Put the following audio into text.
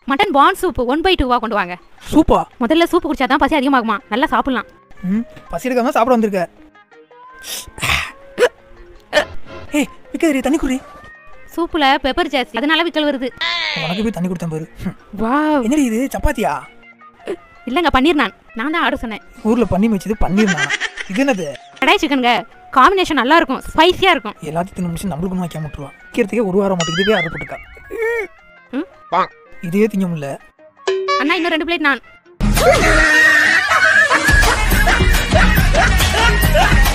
Mutton பான் soup one by டூவா கொண்டு வாங்க சூப்பா முதல்ல சூப் குடிச்சா தான் பசி அதிகமாகுமா நல்லா சாப்பிடலாம் ம் பசி எடுக்காம சாப்பிட வந்திருக்க ஏய் விக்கதிரி தண்ணி குடி சூப்புல பெப்பர் ஜாஸ்தி அதனால விக்கல் வருது உனக்கு போய் தண்ணி கொடுத்தேன் பாரு ம். வாவ் என்னடி இது சப்பாத்தியா இல்லங்க பன்னீர் நான் நான் தான் ஆர்டர் சொன்னேன் ஊர்ல பண்ணி வச்சது பண்ணிருந்தான் இது என்னது கடாய் சிக்கனுங்க காம்பினேஷன் நல்லா இருக்கும் ஸ்பைசியா இருக்கும் எல்லாத்தையும் தின்னு முடிச்சு நம்மளுக்கு வைக்காம விட்டுருவா விற்கிறதுக்கே ஒரு வாரம் மட்டும் இதுவே ஆர்டர் போட்டுக்கா ம்? இதுவே திங்க முடியல அண்ணா இன்னும் ரெண்டு பிளேட் நான்